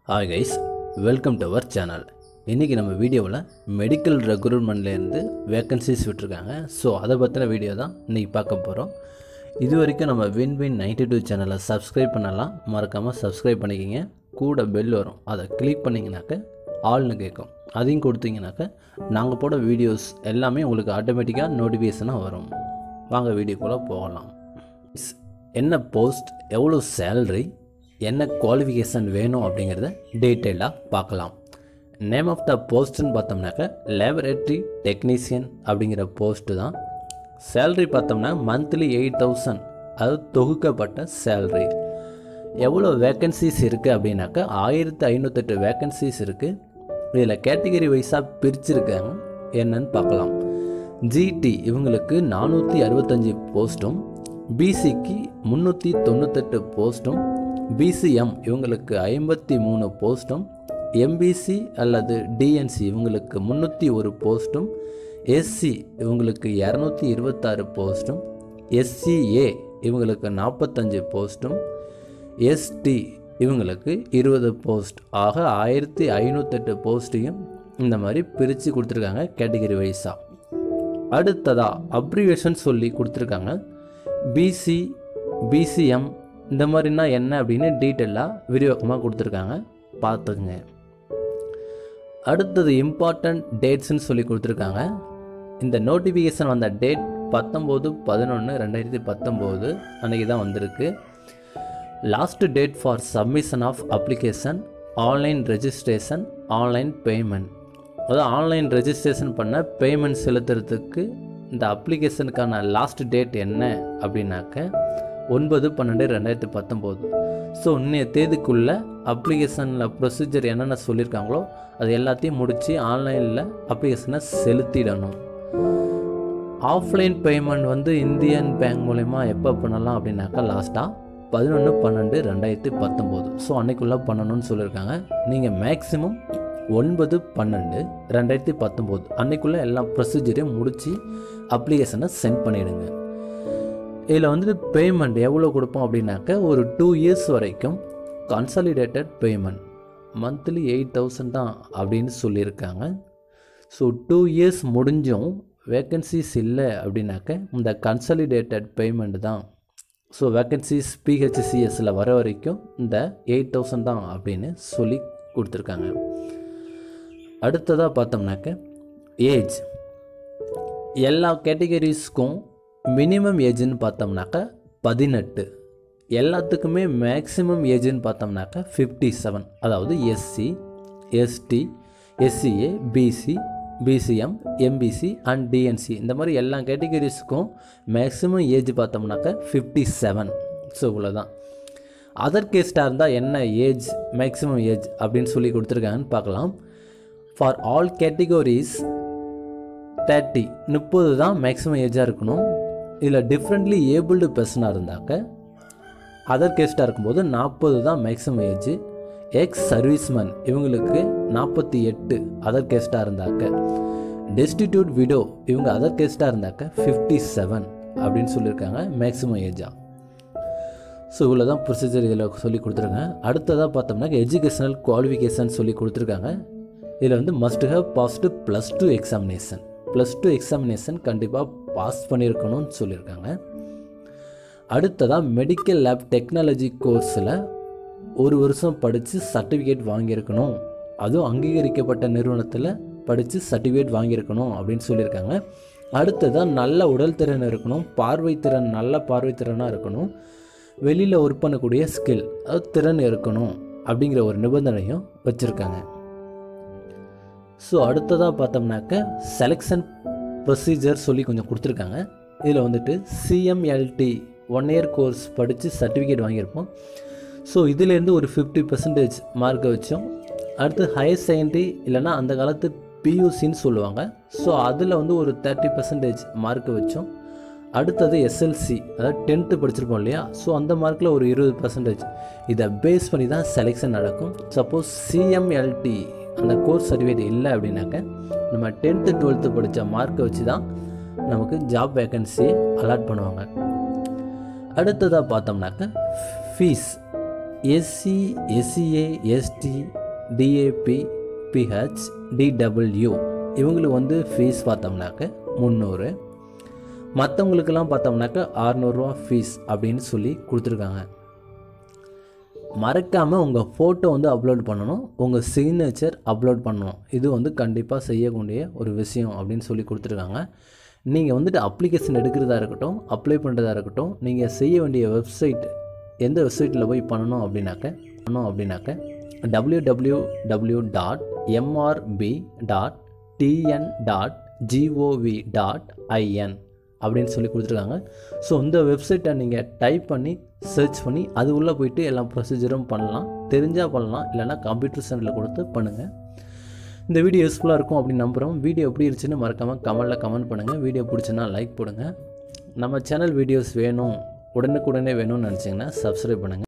hi guys welcome to our channel இன்றைக்கி நம்ம வீடியோவில் மெடிக்கல் ரெக்ரூட்மெண்ட்லேருந்து வேக்கன்சிஸ் விட்டுருக்காங்க ஸோ அதை பற்றின வீடியோ தான் இன்றைக்கி பார்க்க போகிறோம் இது வரைக்கும் நம்ம வின் வின் நைன்டி டூ சேனலை சப்ஸ்கிரைப் பண்ணலாம் மறக்காமல் சப்ஸ்கிரைப் பண்ணிக்கிங்க கூட பெல் வரும் அதை கிளிக் பண்ணிங்கனாக்க ஆல்னு கேட்கும் அதையும் கொடுத்தீங்கனாக்க நாங்கள் போட வீடியோஸ் எல்லாமே உங்களுக்கு ஆட்டோமேட்டிக்காக நோட்டிஃபிகேஷனாக வரும் வாங்க வீடியோக்குள்ளே போகலாம் என்ன போஸ்ட் எவ்வளோ சேலரி என்ன குவாலிஃபிகேஷன் வேணும் அப்படிங்கிறத டீட்டெயிலாக பார்க்கலாம் நேம் ஆஃப் த போஸ்ட்டுன்னு பார்த்தோம்னாக்க லேபரேட்டரி டெக்னீஷியன் அப்படிங்கிற போஸ்ட்டு தான் சேல்ரி பார்த்தோம்னா மந்த்லி எயிட் தௌசண்ட் அது தொகுக்கப்பட்ட சேல்ரி எவ்வளோ வேக்கன்சிஸ் இருக்குது அப்படின்னாக்கா ஆயிரத்து ஐநூற்றெட்டு வேக்கன்சிஸ் இருக்குது இதில் கேட்டகரி வைஸாக பிரிச்சிருக்காங்க என்னன்னு பார்க்கலாம் ஜிடி இவங்களுக்கு நானூற்றி அறுபத்தஞ்சி போஸ்ட்டும் பிசிக்கு முந்நூற்றி தொண்ணூத்தெட்டு போஸ்ட்டும் பிசிஎம் இவங்களுக்கு ஐம்பத்தி மூணு போஸ்ட்டும் எம்பிசி அல்லது டிஎன்சி இவங்களுக்கு முந்நூற்றி ஒரு போஸ்ட்டும் எஸ்சி இவங்களுக்கு இரநூத்தி இருபத்தாறு போஸ்ட்டும் எஸ்சிஏ இவங்களுக்கு நாற்பத்தஞ்சு போஸ்ட்டும் எஸ்டி இவங்களுக்கு இருபது போஸ்ட் ஆக ஆயிரத்தி ஐநூற்றெட்டு போஸ்ட்டையும் இந்த மாதிரி பிரித்து கொடுத்துருக்காங்க கேட்டகரி வைஸாக அடுத்ததாக அப்ரிவேஷன் சொல்லி கொடுத்துருக்காங்க பிசி பிசிஎம் இந்த மாதிரினா என்ன அப்படின்னு டீட்டெயிலாக விரிவாக்கமாக கொடுத்துருக்காங்க பார்த்துக்குங்க அடுத்தது இம்பார்ட்டண்ட் டேட்ஸ்னு சொல்லி கொடுத்துருக்காங்க இந்த நோட்டிஃபிகேஷன் வந்த டேட் பத்தொம்போது பதினொன்று ரெண்டாயிரத்தி பத்தொம்போது அன்றைக்கி தான் வந்திருக்கு last date for submission of application online registration online payment அதாவது ஆன்லைன் ரெஜிஸ்ட்ரேஷன் பண்ண பேமெண்ட் செலுத்துறதுக்கு இந்த அப்ளிகேஷனுக்கான லாஸ்ட் டேட் என்ன அப்படின்னாக்க ஒன்பது பன்னெண்டு ரெண்டாயிரத்தி பத்தொம்போது ஸோ இன்னைய தேதிக்குள்ளே அப்ளிகேஷனில் ப்ரொசீஜர் என்னென்ன சொல்லியிருக்காங்களோ அது எல்லாத்தையும் முடித்து ஆன்லைனில் அப்ளிகேஷனை செலுத்திடணும் ஆஃப்லைன் பேமெண்ட் வந்து இந்தியன் பேங்க் மூலயமா எப்போ பண்ணலாம் அப்படின்னாக்கா லாஸ்ட்டாக பதினொன்று பன்னெண்டு ரெண்டாயிரத்தி பத்தொம்போது ஸோ அன்னைக்குள்ளே பண்ணணும்னு சொல்லியிருக்காங்க நீங்கள் மேக்ஸிமம் ஒன்பது பன்னெண்டு ரெண்டாயிரத்தி பத்தொம்போது அன்னைக்குள்ளே எல்லா ப்ரொசீஜரையும் முடித்து அப்ளிகேஷனை சென்ட் பண்ணிவிடுங்க இதில் வந்துட்டு பேமெண்ட் எவ்வளோ கொடுப்போம் அப்படின்னாக்க ஒரு டூ இயர்ஸ் வரைக்கும் consolidated payment monthly eight thousand தான் அப்படின்னு சொல்லியிருக்காங்க ஸோ டூ இயர்ஸ் முடிஞ்சும் வேக்கன்சிஸ் இல்லை அப்படின்னாக்க இந்த கன்சாலிடேட்டட் பேமெண்ட் தான் ஸோ வேக்கன்சிஸ் பிஹெச்சிசிஎஸில் வர வரைக்கும் இந்த எயிட் தௌசண்ட் தான் அப்படின்னு சொல்லி கொடுத்துருக்காங்க அடுத்ததாக பார்த்தோம்னாக்க ஏஜ் எல்லா கேட்டகரிஸ்க்கும் மினிமம் ஏஜ்னு பார்த்தோம்னாக்கா பதினெட்டு எல்லாத்துக்குமே மேக்ஸிமம் ஏஜ்னு பார்த்தோம்னாக்கா ஃபிஃப்டி செவன் அதாவது SC ST SCA BC BCM MBC and DNC இந்த மாதிரி எல்லா கேட்டகரிஸ்க்கும் மேக்ஸிமம் ஏஜ் பார்த்தோம்னாக்கா ஃபிஃப்டி செவன் ஸோ இவ்வளோ தான் அதர் கேஸ்டாக இருந்தால் என்ன ஏஜ் மேக்ஸிமம் ஏஜ் அப்படின்னு சொல்லி கொடுத்துருக்காங்கன்னு பார்க்கலாம் ஃபார் ஆல் கேட்டகரிஸ் தேர்ட்டி முப்பது தான் மேக்ஸிமம் ஏஜாக இருக்கணும் இதில் டிஃப்ரெண்ட்லி ஏபிள்டு பர்சனாக இருந்தாக்க அதர் கேஸ்டாக இருக்கும்போது நாற்பது தான் மேக்ஸிமம் ஏஜ் எக்ஸ் சர்வீஸ்மேன் இவங்களுக்கு நாற்பத்தி எட்டு அதர் கேஸ்டாக இருந்தாக்க டெஸ்டிடியூட் விடோ இவங்க அதர் கேஸ்டாக இருந்தாக்க ஃபிஃப்டி செவன் அப்படின்னு சொல்லியிருக்காங்க மேக்ஸிமம் ஏஜாக ஸோ இவ்வளோ தான் ப்ரொசீஜர் இதில் சொல்லி கொடுத்துருங்க அடுத்ததாக பார்த்தோம்னா எஜுகேஷனல் குவாலிஃபிகேஷன் சொல்லி கொடுத்துருக்காங்க இதில் வந்து must have passed plus two examination plus two examination கண்டிப்பாக பாஸ் பண்ணியிருக்கணும்னு சொல்லியிருக்காங்க அடுத்ததாக மெடிக்கல் லேப் டெக்னாலஜி கோர்ஸில் ஒரு வருஷம் படித்து சர்டிஃபிகேட் வாங்கியிருக்கணும் அதுவும் அங்கீகரிக்கப்பட்ட நிறுவனத்தில் படித்து சர்டிஃபிகேட் வாங்கியிருக்கணும் அப்படின்னு சொல்லியிருக்காங்க அடுத்ததாக நல்ல உடல் திறன் இருக்கணும் பார்வைத்திறன் நல்ல பார்வைத்திறனாக இருக்கணும் வெளியில் ஒர்க் பண்ணக்கூடிய ஸ்கில் அது திறன் இருக்கணும் அப்படிங்கிற ஒரு நிபந்தனையும் வச்சுருக்காங்க ஸோ அடுத்ததாக பார்த்தோம்னாக்க செலெக்ஷன் ப்ரொசீஜர் சொல்லி கொஞ்சம் கொடுத்துருக்காங்க இதில் வந்துட்டு சிஎம்எல்டி ஒன் இயர் கோர்ஸ் படித்து சர்டிஃபிகேட் வாங்கியிருப்போம் ஸோ இதிலேருந்து ஒரு ஃபிஃப்டி பர்சன்டேஜ் மார்க்கை வச்சோம் அடுத்து ஹையர் செகண்டரி இல்லைனா அந்த காலத்து பியூசின்னு சொல்லுவாங்க ஸோ அதில் வந்து ஒரு தேர்ட்டி பர்சன்டேஜ் மார்க்கை வச்சோம் அடுத்தது எஸ்எல்சி அதாவது டென்த்து படிச்சிருப்போம் இல்லையா ஸோ அந்த மார்க்கில் ஒரு இருபது பர்சன்டேஜ் இதை பேஸ் பண்ணி தான் செலெக்ஷன் நடக்கும் சப்போஸ் சிஎம்எல்டி அந்த கோர்ஸ் சர்டிஃபிகேட் இல்லை அப்படின்னாக்க நம்ம டென்த்து டுவெல்த்து படித்த மார்க்கை வச்சு தான் நமக்கு ஜாப் வேக்கன்சி அலாட் பண்ணுவாங்க அடுத்ததாக பார்த்தோம்னாக்க fees SC SCA ST DAP PH DW இவங்களுக்கு வந்து ஃபீஸ் பார்த்தோம்னாக்க முந்நூறு மற்றவங்களுக்கெல்லாம் பார்த்தோம்னாக்க அறநூறுவா ஃபீஸ் அப்படின்னு சொல்லி கொடுத்துருக்காங்க மறக்காமல் உங்கள் ஃபோட்டோ வந்து அப்லோட் பண்ணணும் உங்கள் சிக்னேச்சர் அப்லோட் பண்ணணும் இது வந்து கண்டிப்பாக செய்யக்கூடிய ஒரு விஷயம் அப்படின்னு சொல்லி கொடுத்துருக்காங்க நீங்கள் வந்துட்டு அப்ளிகேஷன் எடுக்கிறதா இருக்கட்டும் அப்ளை பண்ணுறதா இருக்கட்டும் நீங்கள் செய்ய வேண்டிய வெப்சைட் எந்த வெப்சைட்டில் போய் பண்ணணும் அப்படின்னாக்க பண்ணணும் அப்படின்னாக்க W W W dot MRB dot TN dot GOV dot IN அப்படின்னு சொல்லி கொடுத்துருக்காங்க ஸோ இந்த வெப்சைட்டை நீங்கள் டைப் பண்ணி சர்ச் பண்ணி அது உள்ளே போயிட்டு எல்லா ப்ரொசீஜரும் பண்ணலாம் தெரிஞ்சால் பண்ணலாம் இல்லைனா கம்ப்யூட்டர் சென்டரில் கொடுத்து பண்ணுங்கள் இந்த வீடியோ யூஸ்ஃபுல்லாக இருக்கும் அப்படின்னு நம்புகிறோம் வீடியோ எப்படி இருந்துச்சுன்னு மறக்காமல் கமெண்ட்டில் கமெண்ட் பண்ணுங்கள் வீடியோ பிடிச்சுன்னா லைக் போடுங்க நம்ம சேனல் வீடியோஸ் வேணும் உடனுக்குடனே வேணும்னு நினச்சிங்கன்னா சப்ஸ்கிரைப் பண்ணுங்கள்